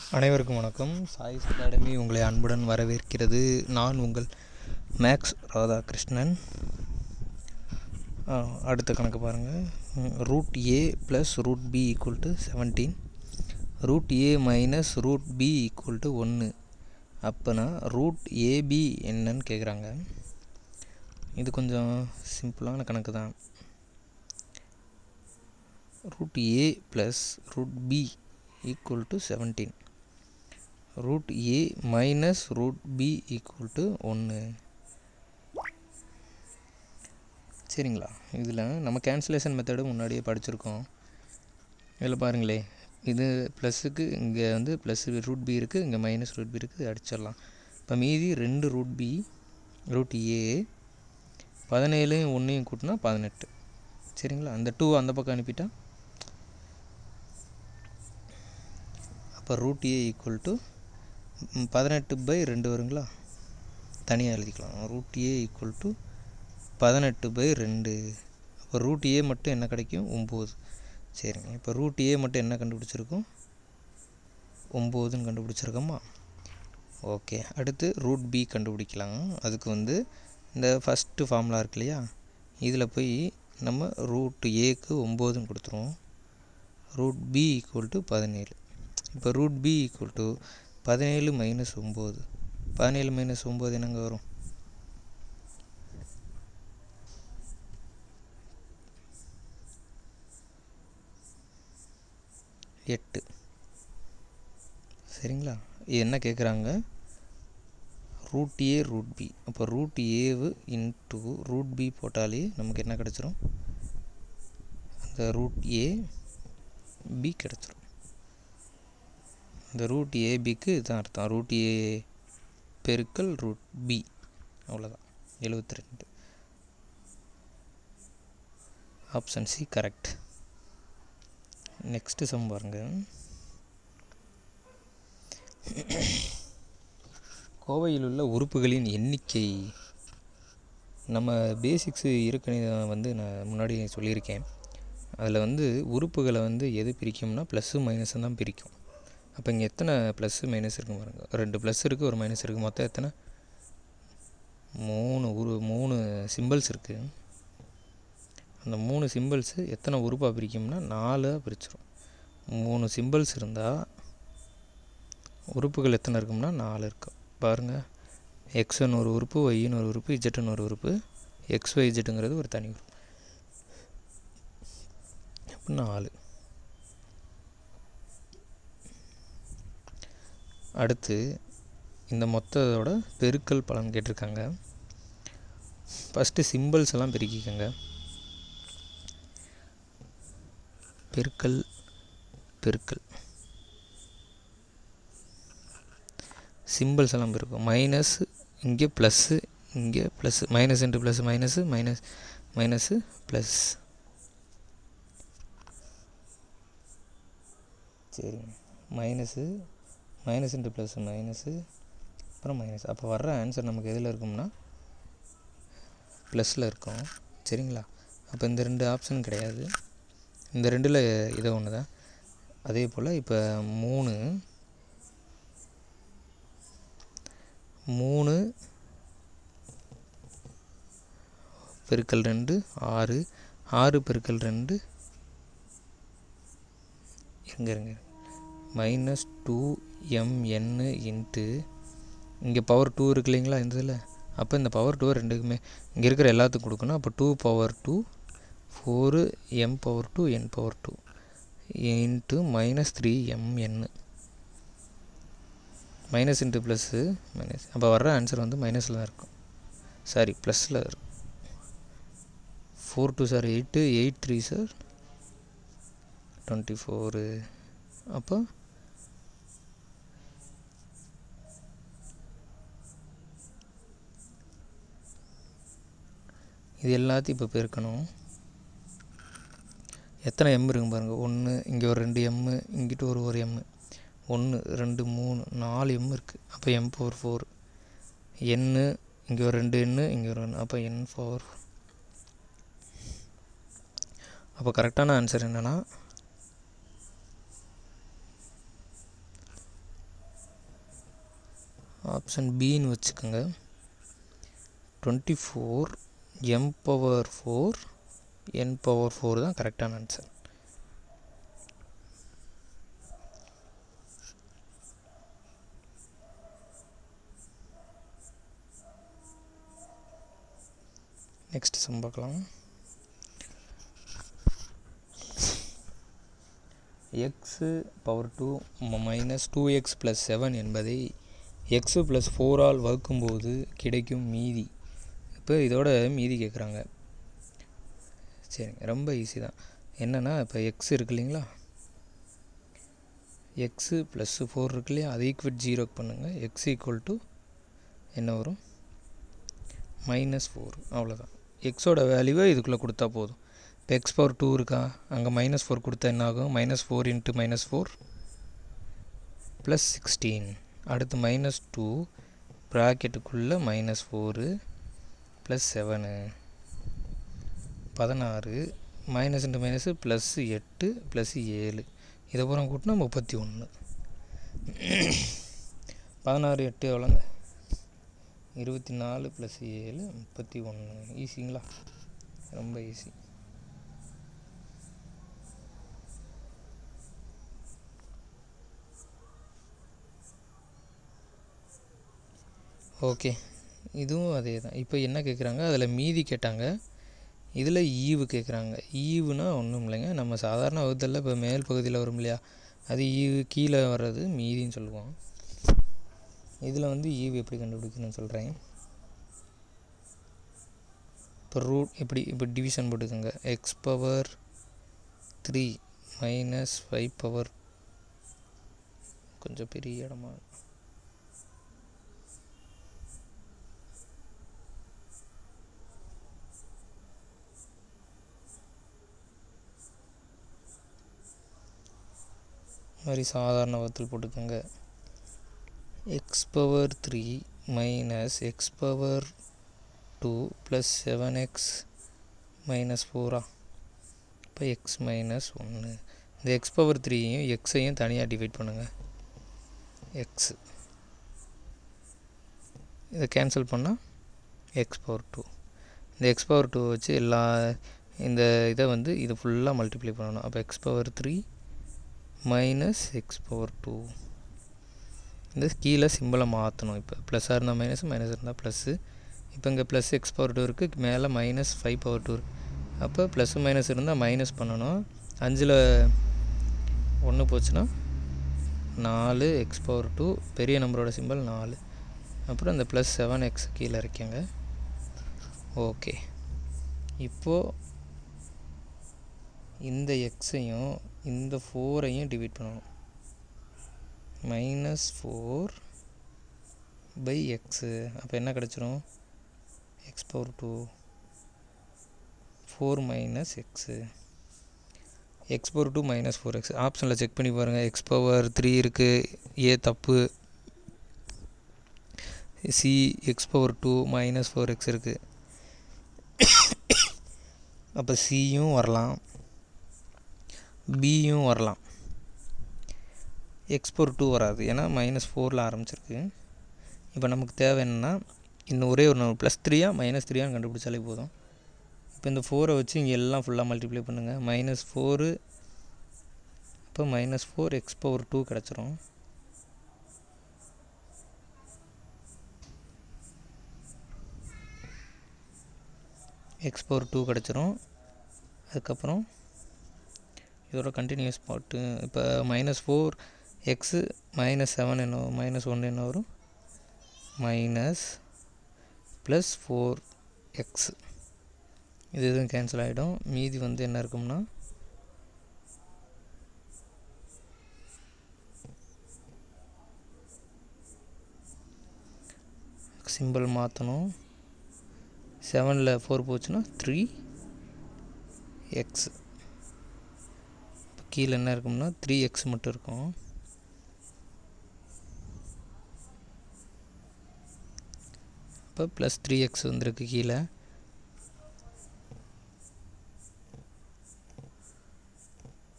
அனைவருக்கும் வணக்கம் choice academy உங்களை அன்புடன் வரவேற்கிறது நான் உங்கள் மேக்ஸ் ராதாகிருஷ்ணன் ஆ, அடுத்த கணக்கு பாருங்கள் root A plus root B equal to seventeen root A minus root B equal to ஒன்று அப்போனா ரூட் ஏபி என்னன்னு கேட்குறாங்க இது கொஞ்சம் சிம்பிளான கணக்கு தான் root A plus root B equal to seventeen root A minus root B equal to ஒன்று சரிங்களா இதில் நம்ம கேன்சலேஷன் மெத்தடு முன்னாடியே படிச்சிருக்கோம் இதில் பாருங்களே இது ப்ளஸ்ஸுக்கு இங்கே வந்து ப்ளஸ் ரூட் பி இருக்குது இங்கே மைனஸ் ரூட் பி இருக்குது அடிச்சிடலாம் இப்போ மீதி ரெண்டு ரூட் பி ரூட் ஏ பதினேழையும் ஒன்றையும் கூட்டினா பதினெட்டு சரிங்களா அந்த டூ அந்த பக்கம் அனுப்பிட்டா அப்போ ரூட் ஏ ஈக்குவல் டு பதினெட்டு பை ரெண்டு வருங்களா தனியாக எழுதிக்கலாம் ரூட் ஏ ஈக்குவல் டு பதினெட்டு பை ரெண்டு அப்போ ரூட் ஏ மட்டும் என்ன கிடைக்கும் ஒம்பது சரிங்க இப்போ ரூட் ஏ மட்டும் என்ன கண்டுபிடிச்சிருக்கோம் ஒம்போதுன்னு கண்டுபிடிச்சிருக்கோமா ஓகே அடுத்து ரூட் பி கண்டுபிடிக்கலாம் அதுக்கு வந்து இந்த ஃபஸ்ட்டு ஃபார்முலா இருக்கு இல்லையா இதில் போய் நம்ம ரூட் ஏக்கு ஒம்போதுன்னு கொடுத்துருவோம் ரூட் பி ஈக்குவல் டு பதினேழு இப்போ ரூட் பி ஈக்குவல் டு பதினேழு மைனஸ் ஒம்பது பதினேழு மைனஸ் ஒம்பது என்னங்க வரும் எட்டு சரிங்களா இது என்ன கேட்குறாங்க ரூட் ஏ ரூட் பி அப்போ root A into root B போட்டாலே நமக்கு என்ன கிடச்சிரும் அந்த ரூட் ஏ பி கிடச்சிரும் இந்த ரூட் ஏபிக்கு இதுதான் அர்த்தம் ரூட் ஏ பெருக்கல் ரூட் பி அவ்வளோதான் எழுபத்தி ரெண்டு option C correct next sum பாருங்க கோவையில் உள்ள உறுப்புகளின் எண்ணிக்கை நம்ம பேசிக்ஸு இருக்கணிதம் வந்து நான் முன்னாடி சொல்லியிருக்கேன் அதில் வந்து உறுப்புகளை வந்து எது பிரிக்கும்னா ப்ளஸ்ஸு மைனஸும் தான் பிரிக்கும் அப்போ இங்கே எத்தனை ப்ளஸ்ஸு மைனஸ் இருக்கு பாருங்க ரெண்டு ப்ளஸ் இருக்குது ஒரு மைனஸ் இருக்குது மொத்தம் எத்தனை மூணு உரு மூணு சிம்பிள்ஸ் இருக்குது அந்த மூணு சிம்பிள்ஸு எத்தனை உறுப்பாக பிரிக்கும்னா நாலாக பிரிச்சிடும் மூணு சிம்பிள்ஸ் இருந்தால் உறுப்புகள் எத்தனை இருக்கும்னா நாலு இருக்கும் பாருங்கள் எக்ஸ்ன்னு ஒரு உறுப்பு ஒய்ன்னு ஒரு உறுப்பு இஜெட்டுன்னு ஒரு உறுப்பு எக்ஸ் ஒய் இஜெட்டுங்கிறது ஒரு தனி உறுப்பு அப்போ நாலு அடுத்து இந்த மொத்தத்தோட பெருக்கல் பலன் கேட்டிருக்காங்க ஃபஸ்ட்டு சிம்பிள்ஸ் எல்லாம் பெருக்கிக்கோங்க பெருக்கல் பெருக்கல் சிம்பிள்ஸ் எல்லாம் இருக்கும் மைனஸ் இங்கே ப்ளஸ்ஸு இங்கே plus minus into plus minus minus minus plus சரிங்க minus minus into plus minus அப்புறம் மைனஸ் அப்போ வர்ற ஆன்சர் நமக்கு எதில் இருக்கும்னா ப்ளஸில் இருக்கும் சரிங்களா அப்போ இந்த ரெண்டு ஆப்ஷன் கிடையாது இந்த ரெண்டில் இதை ஒன்று தான் அதே போல் இப்போ மூணு மூணு பெருக்கல் ரெண்டு ஆறு ஆறு பெருக்கல் ரெண்டு இருங்க இருங்க மைனஸ் டூ எம்என்னு இன்ட்டு இங்கே பவர் டூ இருக்கு இல்லைங்களா இந்த இதில் அப்போ இந்த பவர் டூ ரெண்டுக்குமே இங்கே இருக்கிற எல்லாத்துக்கும் கொடுக்கணும் அப்போ two power two four M power two N power two into minus three எம்என்னு மைனஸ் இன்ட்டு ப்ளஸ்ஸு மைனஸ் அப்போ வர்ற ஆன்சர் வந்து மைனஸில் தான் இருக்கும் சாரி ப்ளஸில் இருக்கும் four two sir eight eight three sir twenty four அப்போ இது எல்லாத்தையும் இப்போ பெருக்கணும் எத்தனை எம் இருக்குங்க பாருங்கள் ஒன்று இங்கே ஒரு ரெண்டு எம்மு இங்கிட்டு ஒரு ஒரு எம்மு ஒன்று ரெண்டு மூணு நாலு எம் இருக்குது அப்போ எம் பவர் ஃபோர் எண்ணு இங்கே ஒரு ரெண்டு எண்ணு இங்கே ஒரு ஒன்று அப்போ என் பவர் அப்போ கரெக்டான ஆன்சர் என்னென்னா ஆப்ஷன் பின்னு வச்சுக்கோங்க twenty four M power four N power four தான் கரெக்டான ஆன்சர் நெக்ஸ்ட் சம் பார்க்கலாம் x power two minus two x plus seven என்பதை எக்ஸு ப்ளஸ் ஃபோரால் வகுக்கும்போது கிடைக்கும் மீதி இப்போ இதோட மீதி கேட்குறாங்க சரிங்க ரொம்ப ஈஸி தான் என்னென்னா இப்போ எக்ஸ் இருக்கு இல்லைங்களா எக்ஸு ப்ளஸ்ஸு ஃபோர் இருக்கு இல்லையா அதை ஈக்குவட் ஜீரோக்கு பண்ணுங்கள் எக்ஸ் ஈக்குவல் டு என்ன வரும் மைனஸ் ஃபோர் அவ்வளோதான் எக்ஸோட வேல்யூவை இதுக்குள்ளே கொடுத்தா போதும் இப்போ எக்ஸ் பவர் டூ இருக்கா அங்கே மைனஸ் ஃபோர் கொடுத்தா என்ன ஆகும் minus four into minus four plus sixteen அடுத்து மைனஸ் டூ ப்ராக்கெட்டுக்குள்ளே மைனஸ் ஃபோரு ப்ளஸ் செவனு பதினாறு மைனஸ் இன்ட்டு மைனஸு ப்ளஸ் எட்டு ப்ளஸ் ஏழு இதை பூரா கூட்டினா முப்பத்தி ஒன்று பதினாறு எட்டு எவ்வளோங்க இருபத்தி நாலு ப்ளஸ் ஏழு முப்பத்தி ஒன்று ஈஸிங்களா ரொம்ப ஈஸி ஓகே இதுவும் அதே தான் இப்போ என்ன கேட்குறாங்க அதில் மீதி கேட்டாங்க இதில் ஈவு கேட்குறாங்க ஈவுனா ஒன்றும் இல்லைங்க நம்ம சாதாரண வகுத்தலில் இப்போ மேல் பகுதியில் வரும் இல்லையா அது ஈவு கீழே வர்றது மீதின்னு சொல்லுவோம் இதில் வந்து ஈவு எப்படி கண்டுபிடிக்கணும்னு சொல்கிறேன் இப்போ ரூட் எப்படி இப்போ டிவிஷன் போட்டுக்கோங்க x power three minus five power கொஞ்சம் பெரிய இடமா மாதிரி சாதாரண வத்தில் போட்டுக்கோங்க x power three minus x power two plus seven x minus ஃபோரா இப்போ எக்ஸ் மைனஸ் ஒன்று இந்த எக்ஸ் பவர் த்ரீயையும் எக்ஸையும் தனியாக டிவைட் பண்ணுங்கள் எக்ஸ் இதை கேன்சல் பண்ணால் எக்ஸ் பவர் டூ இந்த எக்ஸ் பவர் டூ வச்சு எல்லா இந்த இதை வந்து இது ஃபுல்லாக மல்டிப்ளை பண்ணணும் அப்போ x power three minus x power two இந்த கீழே சிம்பிளை மாற்றணும் இப்போ ப்ளஸ்ஸாக இருந்தால் மைனஸ் மைனஸ் இருந்தால் ப்ளஸ்ஸு இப்போ இங்கே ப்ளஸ் எக்ஸ் பவர் டூ இருக்குது மேலே மைனஸ் ஃபைவ் பவர் டூ இருக்குது அப்போ ப்ளஸ்ஸு மைனஸ் இருந்தால் மைனஸ் பண்ணணும் அஞ்சில் ஒன்று போச்சுன்னா நாலு எக்ஸ் பவர் டூ பெரிய நம்பரோட சிம்பிள் நாலு அப்புறம் இந்த ப்ளஸ் செவன் எக்ஸ் கீழே இருக்கேங்க ஓகே இப்போது இந்த எக்ஸையும் இந்த ஃபோரையும் டிவைட் பண்ணணும் மைனஸ் ஃபோர் பை எக்ஸு அப்போ என்ன கிடச்சிரும் x power two four minus x x power two minus four x ஆப்ஷனில் செக் பண்ணி பாருங்கள் எக்ஸ் பவர் த்ரீ இருக்குது ஏ தப்பு C x power two minus four x இருக்குது அப்போ சியும் வரலாம் பியும் வரலாம் எக்ஸ் பவர் டூ வராது ஏன்னா மைனஸ் ஃபோரில் ஆரம்பிச்சிருக்கு இப்போ நமக்கு தேவை என்னென்னா இன்னும் ஒரே ஒரு ப்ளஸ் த்ரீயா மைனஸ் த்ரீயான்னு கண்டுபிடிச்சாலே போதும் இப்போ இந்த ஃபோரை வச்சு இங்கே எல்லாம் ஃபுல்லாக மல்டிப்ளை பண்ணுங்கள் மைனஸ் ஃபோரு இப்போ minus four x power two கிடச்சிரும் எக்ஸ் பவர் டூ கிடச்சிரும் அதுக்கப்புறம் இதோட கண்டினியூஸ் பாட்டு இப்போ minus four x minus seven என்ன மைனஸ் ஒன் என்ன வரும் மைனஸ் ப்ளஸ் ஃபோர் எக்ஸ் இது எதுவும் கேன்சல் ஆகிடும் மீதி வந்து என்ன இருக்கும்னா சிம்பிள் மாற்றணும் செவனில் ஃபோர் போச்சுன்னா த்ரீ எக்ஸ் இப்போ கீழே என்ன இருக்கும்னா த்ரீ எக்ஸ் மட்டும் இருக்கும் இப்போ ப்ளஸ் த்ரீ எக்ஸ் வந்திருக்கு கீழே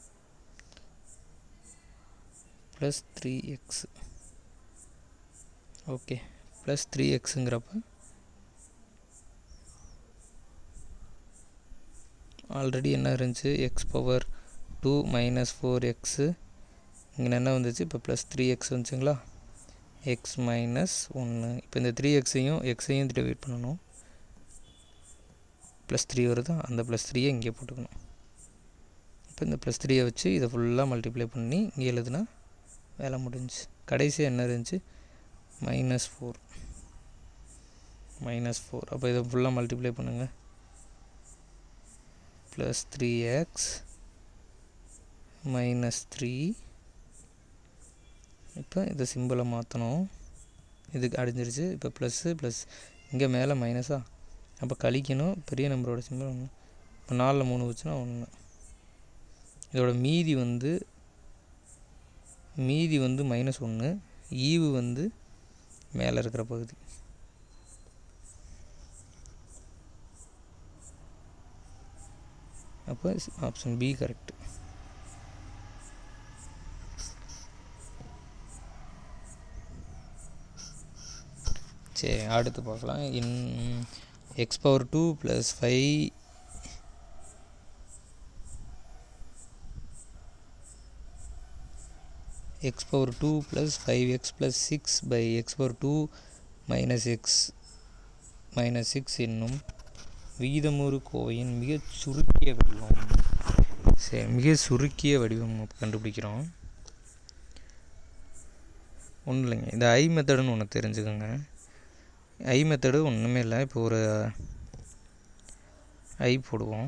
plus three x okay plus three எக்ஸுங்கிறப்ப ஆல்ரெடி என்ன இருந்துச்சு x power two minus four x இங்கே என்ன வந்துச்சு இப்போ ப்ளஸ் த்ரீ எக்ஸ் வந்துச்சுங்களா எக்ஸ் மைனஸ் ஒன்று இப்போ இந்த த்ரீ எக்ஸையும் எக்ஸையும் டிவைட் பண்ணணும் ப்ளஸ் த்ரீ வருதா அந்த ப்ளஸ் த்ரீயை இங்கே போட்டுக்கணும் இப்போ இந்த ப்ளஸ் த்ரீயை வச்சு இதை ஃபுல்லாக மல்டிப்ளை பண்ணி இங்கே எழுதுனா வேலை முடிஞ்சுச்சு கடைசியாக என்ன இருந்துச்சு மைனஸ் ஃபோர் மைனஸ் ஃபோர் அப்போ இதை ஃபுல்லாக மல்டிப்ளை பண்ணுங்கள் plus three x minus three இப்போ இந்த சிம்பிளை மாற்றணும் இதுக்கு அடைஞ்சிருச்சு இப்போ ப்ளஸ்ஸு ப்ளஸ் இங்கே மேலே மைனஸா அப்போ கழிக்கணும் பெரிய நம்பரோட சிம்பிள் ஒன்று இப்போ நாலில் மூணு வச்சுன்னா ஒன்று இதோட மீதி வந்து மீதி வந்து மைனஸ் ஒன்று ஈவு வந்து மேலே இருக்கிற பகுதி அப்போ ஆப்ஷன் பி கரெக்ட் சரி அடுத்து பார்க்கலாம் இன் x power two plus five x power two plus five x plus six by x power two minus x minus six என்னும் விகிதமுறு கோவையின் மிகச் சுருக்கிய வடிவம் சரி மிக சுருக்கிய வடிவம் கண்டுபிடிக்கிறோம் ஒன்றும் இல்லைங்க இந்த ஐ மெத்தடுன்னு ஒன்று தெரிஞ்சுக்கோங்க ஐ மெத்தடு ஒன்றுமே இல்லை இப்போ ஒரு ஐ போடுவோம்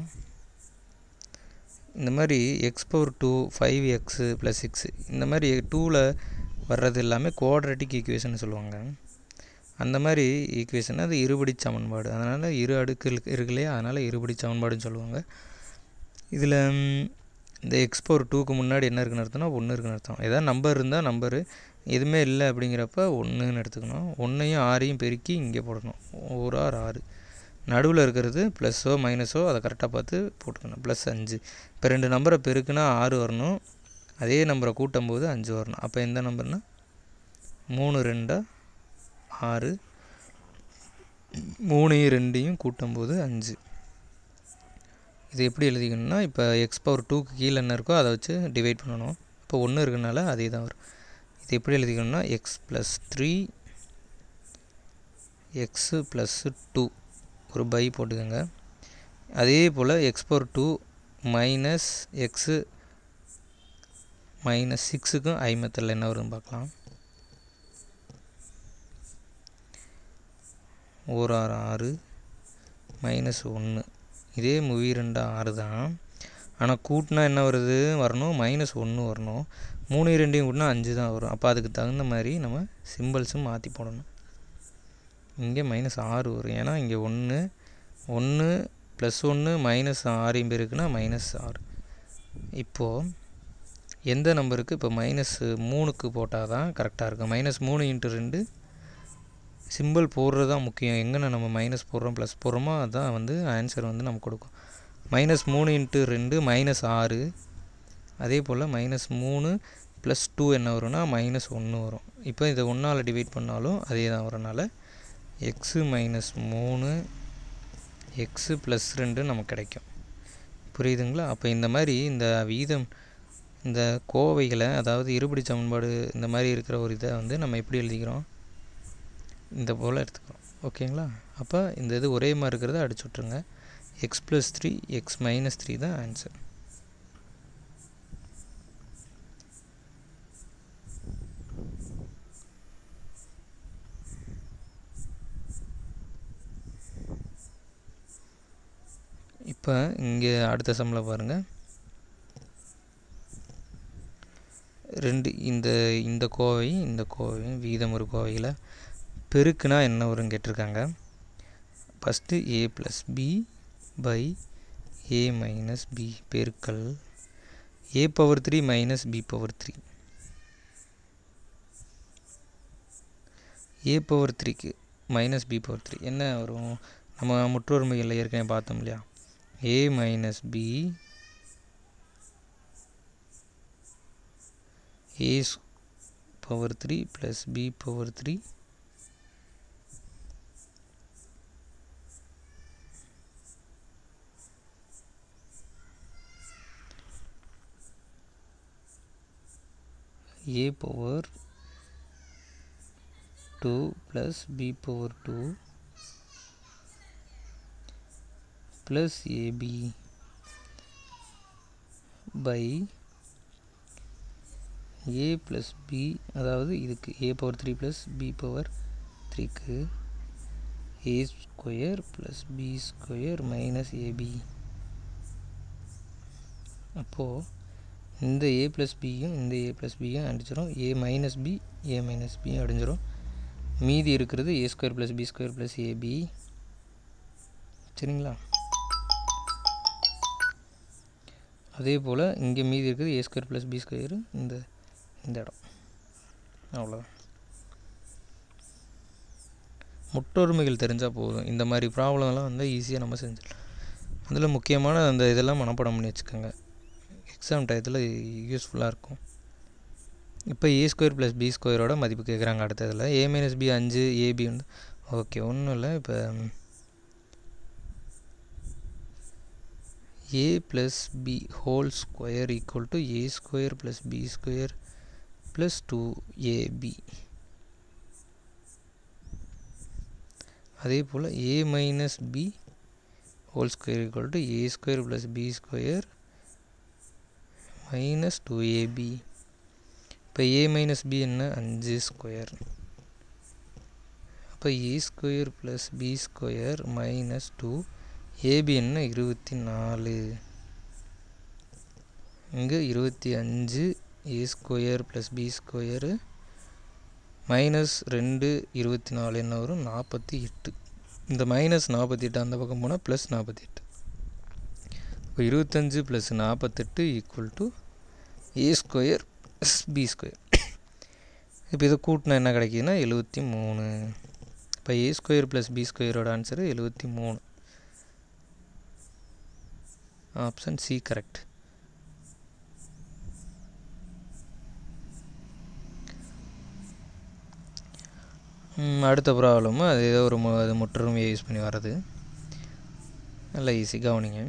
இந்த மாதிரி x power two five x plus six இந்த மாதிரி டூவில் வர்றது எல்லாமே குவாட்ரட்டிக் ஈக்குவேஷன் சொல்லுவாங்க அந்த மாதிரி ஈக்குவேஷன் அது இருபடி சமன்பாடு அதனால் இரு அடுக்கு இருக்கு இல்லையா அதனால் இருபடி சமன்பாடுன்னு சொல்லுவாங்க இதில் இந்த எக்ஸ் பவர் டூக்கு முன்னாடி என்ன இருக்குன்னு அர்த்தம்னா ஒன்று இருக்குன்னு அர்த்தம் ஏதாவது நம்பர் இருந்தால் நம்பரு எதுவுமே இல்லை அப்படிங்கிறப்ப ஒன்றுன்னு எடுத்துக்கணும் ஒன்றையும் ஆறையும் பெருக்கி இங்கே போடணும் ஒரு ஆறு ஆறு நடுவில் இருக்கிறது ப்ளஸ்ஸோ மைனஸோ அதை கரெக்டாக பார்த்து போட்டுக்கணும் ப்ளஸ் அஞ்சு இப்போ ரெண்டு நம்பரை பெருக்குனா ஆறு வரணும் அதே நம்பரை கூட்டும் போது அஞ்சு வரணும் அப்போ எந்த நம்பர்னால் மூணு ரெண்டா ஆறு மூணையும் ரெண்டையும் கூட்டும்போது அஞ்சு இது எப்படி எழுதிக்கணும்னா இப்போ எக்ஸ் பவர் டூக்கு கீழே என்ன இருக்கோ அதை வச்சு டிவைட் பண்ணணும் இப்போ ஒன்று இருக்கனால அதே தான் வரும் இது எப்படி எழுதிக்கணும்னா x plus three x plus two ஒரு பை போட்டுக்கோங்க அதே போல் x power two minus x minus சிக்ஸுக்கும் ஐ மெத்தடில் என்ன வருதுன்னு பார்க்கலாம் ஓர் ஆறு ஆறு மைனஸ் ஒன்று இதே மூவி ரெண்டு ஆறு தான் ஆனால் கூட்டினா என்ன வருது வரணும் மைனஸ் ஒன்று வரணும் மூணு ரெண்டையும் கூட்டினா அஞ்சு தான் வரும் அப்போ அதுக்கு தகுந்த மாதிரி நம்ம சிம்பிள்ஸும் மாற்றி போடணும் இங்கே மைனஸ் ஆறு வரும் ஏன்னா இங்கே ஒன்று ஒன்று ப்ளஸ் ஒன்று மைனஸ் ஆறையும் பேருக்குன்னா மைனஸ் ஆறு இப்போது எந்த நம்பருக்கு இப்போ மைனஸ் மூணுக்கு போட்டால் தான் கரெக்டாக இருக்கும் மைனஸ் மூணு இன்ட்டு ரெண்டு சிம்பிள் போடுறது தான் முக்கியம் எங்கே நம்ம மைனஸ் போடுறோம் ப்ளஸ் போடுறோமோ அதுதான் வந்து ஆன்சர் வந்து நமக்கு கொடுக்கும் மைனஸ் மூணு இன்ட்டு ரெண்டு மைனஸ் ஆறு அதே போல் மைனஸ் மூணு ப்ளஸ் டூ என்ன வரும்னா மைனஸ் ஒன்று வரும் இப்போ இதை ஒன்றால் டிவைட் பண்ணாலும் அதே தான் வரனால எக்ஸு மைனஸ் மூணு எக்ஸு ப்ளஸ் ரெண்டு நமக்கு கிடைக்கும் புரியுதுங்களா அப்போ இந்த மாதிரி இந்த வீதம் இந்த கோவைகளை அதாவது இருபடி சமன்பாடு இந்த மாதிரி இருக்கிற ஒரு இதை வந்து நம்ம எப்படி எழுதிக்கிறோம் இந்த போல் எடுத்துக்கிறோம் ஓகேங்களா அப்போ இந்த இது ஒரே மாதிரி இருக்கிறத அடிச்சு விட்ருங்க x plus three x minus three தான் ஆன்சர் இப்போ இங்கே அடுத்த சம்மில் பாருங்கள் ரெண்டு இந்த இந்த கோவை இந்த கோவை வீதம் ஒரு கோவையில் பெருக்குனா என்ன வரும்னு கேட்டிருக்காங்க first A plus B by A minus B பெருக்கல் A power three minus B power three A power த்ரீக்கு மைனஸ் பி பவர் த்ரீ என்ன வரும் நம்ம முற்றொருமைகளில் ஏற்கனவே பார்த்தோம் இல்லையா A minus B A power three plus B power three A power two plus B power two plus AB by A plus B அதாவது இதுக்கு A power three plus B power த்ரீக்கு A square plus B square minus AB அப்போது இந்த ஏ plus பியும் இந்த ஏ plus பியும் அடிச்சிடும் A minus B A minus பியும் அடிஞ்சிடும் மீதி இருக்கிறது A square plus B square plus AB சரிங்களா அதே போல் இங்கே மீதி இருக்குது A square plus B square இந்த இந்த இடம் அவ்வளோதான் முற்றொருமைகள் தெரிஞ்சால் போதும் இந்த மாதிரி ப்ராப்ளம்லாம் வந்து ஈஸியாக நம்ம செஞ்சிடலாம் அதில் முக்கியமான அந்த இதெல்லாம் மனப்பாடம் பண்ணி வச்சுக்கோங்க எக்ஸாம் டயத்தில் யூஸ்ஃபுல்லாக இருக்கும் இப்போ ஏ ஸ்கொயர் ப்ளஸ் பி ஸ்கொயரோட மதிப்பு கேட்குறாங்க அடுத்ததில் ஏ மைனஸ் பி அஞ்சு ஏபி வந்து ஓகே ஒன்றும் இல்லை இப்போ A plus B whole square equal to A square plus B square plus two AB அதே போல் A minus B whole square equal to A square plus B square minus two AB இப்போ A minus B என்ன அஞ்சு square அப்போ A square plus B square minus two AB என்ன இருபத்தி நாலு இங்கே இருபத்தி அஞ்சு A square plus B square minus ரெண்டு இருபத்தி நாலு என்ன வரும் நாற்பத்தி எட்டு இந்த மைனஸ் நாற்பத்தி எட்டு அந்த பக்கம் போனால் ப்ளஸ் நாற்பத்தி எட்டு இப்போ இருபத்தஞ்சு ப்ளஸ் நாற்பத்தெட்டு equal to A square plus B square இப்போ இதை கூட்டினா என்ன கிடைக்குதுன்னா எழுபத்தி மூணு இப்போ ஏ ஸ்கொயர் ப்ளஸ் பி ஸ்கொயரோட ஆன்சரு எழுபத்தி மூணு ஆப்ஷன் சி கரெக்ட் அடுத்த ப்ராப்ளமும் அது ஏதோ ஒரு மு- அது முற்றொருமையை யூஸ் பண்ணி வர்றது நல்லா ஈஸி கவனிங்க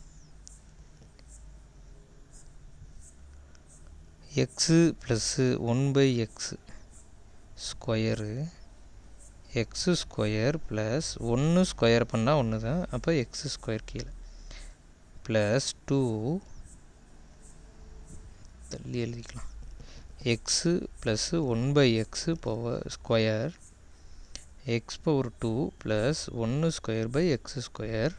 x plus one by x square x square plus ஒன்று ஸ்கொயர் பண்ணால் ஒன்று தான் அப்போ எக்ஸு ஸ்கொயர் கீழே ப்ளஸ் டூ தள்ளி எழுதிக்கலாம் x plus one by x power square x power two plus ஒன்று square by x square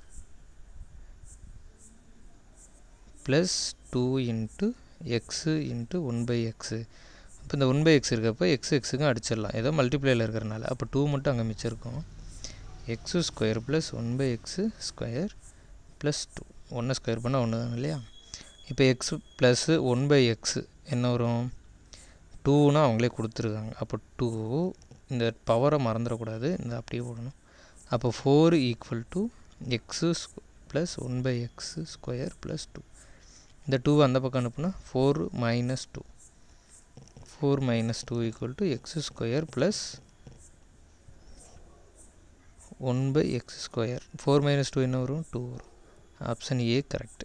plus two into x into one by x இப்போ இந்த ஒன் பை எக்ஸ் இருக்கப்போ எக்ஸ் எக்ஸுக்கும் அடிச்சிடலாம் ஏதோ மல்டிப்ளேயில் இருக்கிறனால அப்போ டூ மட்டும் அங்கே மிச்சம் இருக்கும் x square plus one by x square plus two ஒன்றை ஸ்கொயர் பண்ணால் ஒன்று தான் இல்லையா இப்போ x plus one by x என்ன வரும் டூனா அவங்களே கொடுத்துருக்காங்க அப்போ டூ இந்த பவரை மறந்துடக்கூடாது இந்த அப்படியே போடணும் அப்போ four equal to x plus one by x square plus two இந்த டூ அந்த பக்கம் அனுப்புனா four minus two four minus two equal to x square plus one by x square four minus two என்ன வரும் டூ வரும் option A correct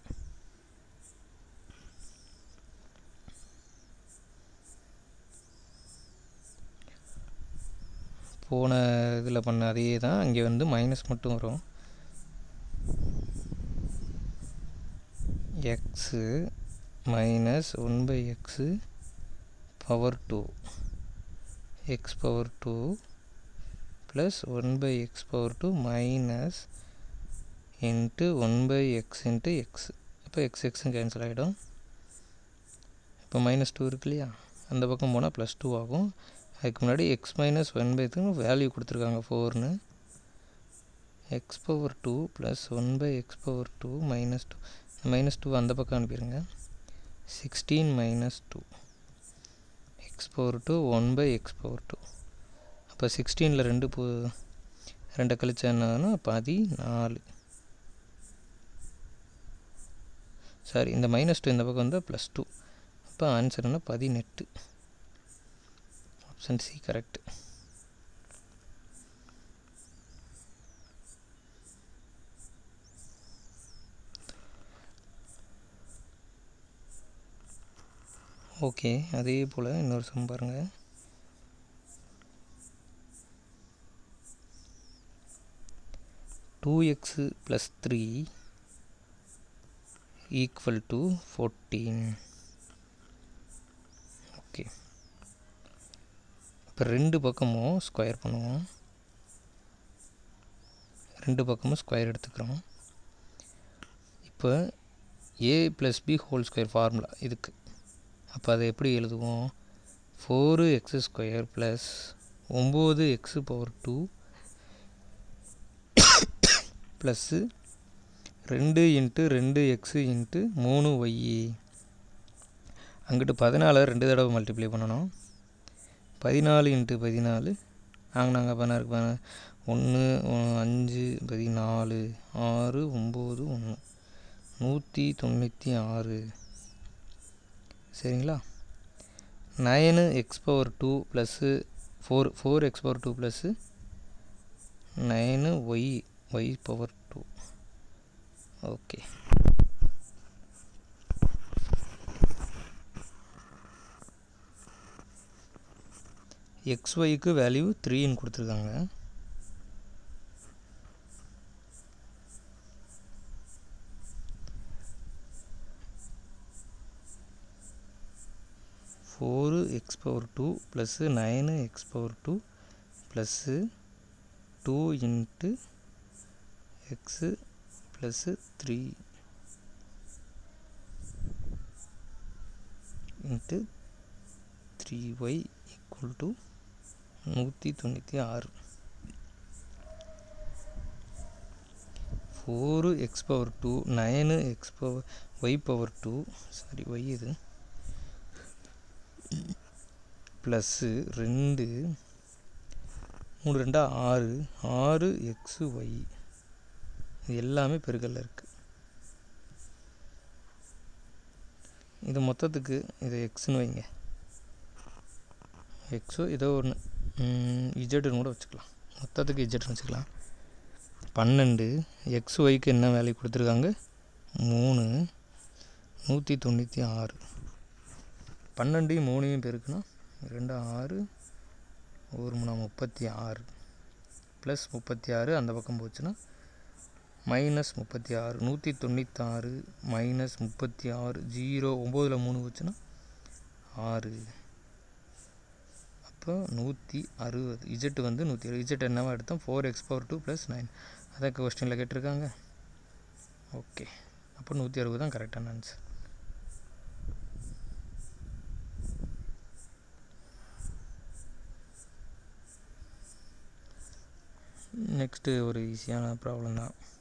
போன இதில் பண்ண அதே தான் இங்கே வந்து மைனஸ் மட்டும் வரும் x minus one by x power two x power two plus one by x power two minus into one by x into x இப்போ எக்ஸ் எக்ஸும் கேன்சல் ஆகிடும் இப்போ மைனஸ் டூ இருக்கு இல்லையா அந்த பக்கம் போனால் ப்ளஸ் டூ ஆகும் அதுக்கு முன்னாடி x minus one by value கொடுத்துருக்காங்க ஃபோர்னு x power two plus one by x power two minus two minus two அந்த பக்கம் அனுப்பிடுங்க sixteen minus two x power two one by x power two அப்போ சிக்ஸ்டீனில் ரெண்டு போ ரெண்டை கழிச்சா என்னன்னா பதினாலு சாரி இந்த மைனஸ் டூ இந்த பக்கம் வந்தால் ப்ளஸ் டூ அப்போ ஆன்சர் என்ன பதினெட்டு ஆப்ஷன் சி கரெக்ட் ஓகே அதே போல் இன்னொரு சம் பாருங்கள் two x plus three equal to fourteen okay இப்போ ரெண்டு பக்கமும் ஸ்கொயர் பண்ணுவோம் ரெண்டு பக்கமும் ஸ்கொயர் எடுத்துக்கிறோம் இப்போ A plus B whole square formula இதுக்கு அப்போ அதை எப்படி எழுதுவோம் ஃபோரு எக்ஸு ஸ்கொயர் ப்ளஸ் ஒம்பது எக்ஸு பவர் டூ ப்ளஸ்ஸு ரெண்டு இன்ட்டு ரெண்டு எக்ஸு இன்ட்டு மூணு ஒய்இ அங்கிட்டு பதினாலை ரெண்டு தடவை மல்டிப்ளை பண்ணணும் பதினாலு இன்ட்டு பதினாலு நாங்கள் நாங்கள் பதினாறு பதினா ஒன்று அஞ்சு பதினாலு ஆறு ஒம்பது ஒன்று நூற்றி தொண்ணூற்றி ஆறு சரிங்களா nine x power two plus four four x power two plus nine y y power two okay x ஒய்க்கு வேல்யூ த்ரீன்னு கொடுத்துருக்காங்க four x power two plus nine x power two plus two into x plus three into three y equal to நூற்றி தொண்ணூற்றி ஆறு four x power two nine x power y power two sorry y இது plus ரெண்டு மூணு ரெண்டா ஆறு ஆறு x Y இது எல்லாமே பெருக்கல்ல இருக்குது இது மொத்தத்துக்கு இதை எக்ஸ்னு வைங்க எக்ஸோ ஏதோ ஒன்று இஜெட்டுன்னு கூட வச்சுக்கலாம் மொத்தத்துக்கு இஜெட்னு வச்சுக்கலாம் பன்னெண்டு எக்ஸ் ஒய்க்கு என்ன வேல்யூ கொடுத்துருக்காங்க மூணு நூற்றி தொண்ணூற்றி ஆறு பன்னெண்டையும் மூணையும் பெருக்குனா ரெண்டு ஆறு ஒரு மூணு முப்பத்தி ஆறு ப்ளஸ் முப்பத்தி ஆறு அந்த பக்கம் போச்சுன்னா மைனஸ் முப்பத்தி ஆறு நூற்றி தொண்ணூத்தாறு மைனஸ் முப்பத்தி ஆறு ஜீரோ ஒம்போதில் மூணு போச்சுன்னா ஆறு அப்போ நூற்றி அறுபது இஜெட் வந்து நூற்றி அறுபது இஜெட் என்னவா எடுத்தோம் four x power two plus nine அதை கொஸ்டினில் கேட்டிருக்காங்க ஓகே அப்போ நூற்றி அறுபது தான் கரெக்டான ஆன்சர் நெக்ஸ்ட்டு ஒரு ஈஸியான ப்ராப்ளம் தான்